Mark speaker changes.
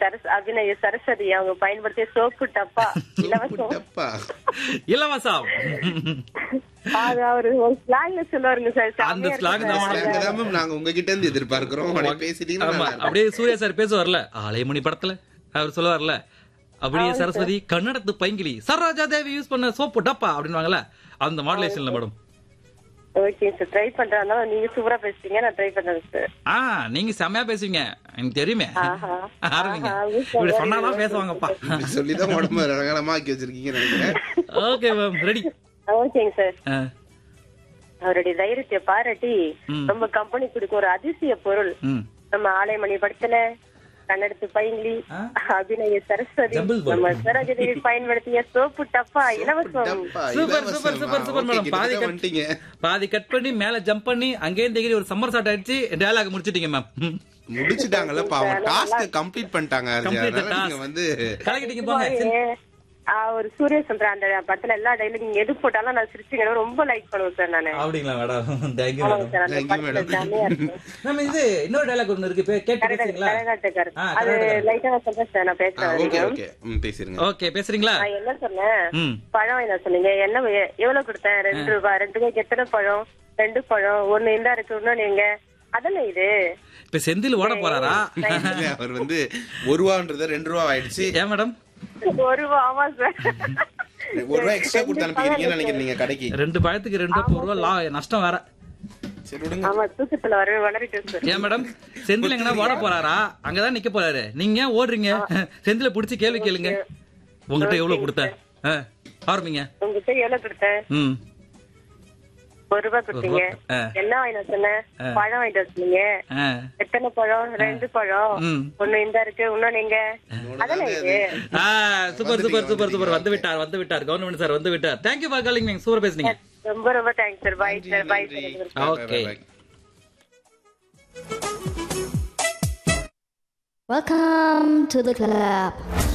Speaker 1: சரஸ் அபிநய சரஸ்வதி அவங்க பயன்படுத்திய சோப்பு டப்பா இலவசம்
Speaker 2: டப்பா.
Speaker 3: இலவசம்
Speaker 1: அது அவரு ஒரு ஸ்லாங்ல சொல்லுவாருங்க சார்
Speaker 3: அந்த
Speaker 1: செமையா
Speaker 3: slang
Speaker 1: இருக்கு
Speaker 3: தான்
Speaker 1: சார்.
Speaker 2: நாங்க தான் மேம் நாங்க உங்ககிட்ட இருந்து எதிர்பார்க்கிறோம் உடனே பேசிட்டீங்கன்னா
Speaker 3: ஆமா
Speaker 2: நல்லா இருக்கும்.
Speaker 3: அப்படியே சூர்யா சார் பேசுவார்ல ஆலயமணி படத்துல அவர் சொல்லுவார்ல அப்படியே சரஸ்வதி கன்னடத்து பைங்கிலி சரோஜா தேவி யூஸ் பண்ண சோப்பு டப்பா அப்படின்வாங்கல்ல அந்த மாடுலேஷன்ல மேடம்
Speaker 1: ஓகே சார் ட்ரை பண்றதுனால நீங்க சூப்பரா பேசுறீங்க நான் ட்ரை பண்றேன் சார்
Speaker 3: ஆ நீங்க செம்மையா பேசுவீங்க எனக்கு தெரியுமே
Speaker 1: ஆஹா.
Speaker 3: ஆரம்பிங்க
Speaker 1: ஆஹா,
Speaker 3: இப்படி சொன்னாதான் பேசுவாங்கப்பா
Speaker 2: இப்படி சொல்லிதான் உடம்பு ரகலமா ஆக்கி வச்சிருக்கீங்க நினைக்கிறேன்
Speaker 3: ஓகே மேம் ரெடி
Speaker 1: ஓகேங்க சார் அவருடைய தைரியத்தை பாராட்டி
Speaker 3: ம்.
Speaker 1: நம்ம கம்பெனி கொடுக்க ஒரு அதிசய பொருள்
Speaker 3: ம்
Speaker 1: நம்ம ஆலைமணி படத்துல கன்னடத்து பைங்கிலி
Speaker 3: ஆ?
Speaker 1: அபிநய சரஸ்வதி
Speaker 3: Double word.
Speaker 1: நம்ம சரோஜதேவி பயன்படுத்திய சோப்பு டப்பா இலவசம்
Speaker 2: டப்பா,
Speaker 3: சூப்பர்,
Speaker 2: இலவசம்.
Speaker 3: சூப்பர், சூப்பர்,
Speaker 2: ஆ,
Speaker 3: சூப்பர்
Speaker 2: ஓகே,
Speaker 3: மேடம். பாதி
Speaker 2: கிட்டத்தட்ட
Speaker 3: கட்-
Speaker 2: வந்துட்டீங்க.
Speaker 3: பாதி கட் பண்ணி மேல ஜம்ப் பண்ணி அங்கேயும் தகிரி ஒரு சம்மர் ஷாட் அடிச்சு டயலாக் முடிச்சிட்டீங்க மேம்
Speaker 2: முடிச்சிட்டாங்கல்ல பாவம் டாஸ்க் கம்ப்ளீட் பண்ணிட்டாங்க அது.
Speaker 3: Complete the
Speaker 2: அதனால நீங்க
Speaker 3: task.
Speaker 2: வந்து
Speaker 3: கலக்கிட்டீங்க போங்க
Speaker 1: ஆ, ஒரு சூரிய சொல்ற அந்த படத்துல எல்லா டைலாக் நீங்க எது போட்டாலும் நான் சிரிச்சுங்க ரொம்ப லைக் பண்ணுவேன் சார் நானு
Speaker 3: அப்படிங்களா மேடம் தேங்க்யூ
Speaker 1: ஆமாங்க
Speaker 3: மேடம்
Speaker 1: சார் அந்த
Speaker 2: Thank you,
Speaker 1: படத்துல
Speaker 2: madam.
Speaker 1: ஜாலியா இருக்கும்
Speaker 3: மேம் இது இன்னொரு டயலாக் ஒன்னு இருக்கு பே- கேட்டு பேசுறீங்களா
Speaker 1: கரகாட்டக்காரர்
Speaker 3: ஆ,
Speaker 1: அது
Speaker 3: கரகாட்டக்காரர்.
Speaker 1: லைட்டா நான் சொல்றேன் சார் நான்
Speaker 2: ஆ,
Speaker 1: பேசுறேன்
Speaker 2: ஓகே
Speaker 1: வரைக்கும்.
Speaker 2: ஓகே ம் பேசிருங்க
Speaker 3: ஓகே பேசுறீங்களா
Speaker 1: நான் என்ன சொன்னேன்
Speaker 3: ம்
Speaker 1: பழம் என்ன சொன்னீங்க என்ன எ- எவ்வளவு கொடுத்தேன் ரெண்டு ரூபாய் ரெண்டு ரூபாய்க்கு எத்தனை பழம் ரெண்டு பழம் ஒண்ணு இந்த இருக்கு இன்னொன்னு எங்க அதென்ன இது
Speaker 3: இப்ப செந்தில் ஓட போறாரா
Speaker 2: இல்ல, அவர் வந்து ஒரு ரூபான்றது ரெண்டு ரூபா ஆயிடுச்சு
Speaker 1: ஒரு ரூபா ஆமா சார்
Speaker 2: ஒரு ரூபா எக்ஸ்ட்ரா கொடுத்து அனுப்பிக்கிறீங்கன்னு நினைக்கிறேன் நீங்க கடைக்கு
Speaker 3: ரெண்டு பழத்துக்கு ரெண்டு முப்பது ரூபா லா நஷ்டம் வேற
Speaker 2: சரி விடுங்க
Speaker 1: ஆமா தூக்கத்துல வர வளரிட்டு சார்
Speaker 3: ஏன் மேடம் செந்தில் எங்கன்னா ஓட போறாரா அங்கதான் நிக்க போறாரு நீங்க ஏன் ஓடுறீங்க செந்தில புடிச்சு கேள்வி கேளுங்க உங்ககிட்ட எவ்வளவு கொடுத்த ஆ, ஆரம்பிங்க
Speaker 1: உங்ககிட்ட எவ்வளவு கொடுத்தேன்
Speaker 3: ம்
Speaker 1: ஒரு ரூபாய் கொடுத்தீங்க
Speaker 3: ஒரு ரூபா. ஆ.
Speaker 1: என்ன வாங்கிட்டு சொன்னேன்
Speaker 3: ஆ.
Speaker 1: பழம் வாங்கிட்டு வந்தீங்க
Speaker 3: ஆ.
Speaker 1: எத்தனை பழம் ரெண்டு பழம்
Speaker 3: ம்.
Speaker 1: ஒண்ணு இந்த இருக்கு இன்னொன்னு எங்க அதென்ன இது
Speaker 3: ஆ, சூப்பர் சூப்பர் சூப்பர் சூப்பர் வந்து விட்டார் வந்து விட்டார் கவர்மெண்ட் சார் வந்து விட்டார் thank you for calling ma'am super பேசுனீங்க
Speaker 1: ரொம்ப ரொம்ப thanks sir bye sir bye
Speaker 2: நன்றி.
Speaker 1: Sir
Speaker 2: Bye, bye,
Speaker 3: Okay.
Speaker 2: bye.
Speaker 4: Welcome to the club.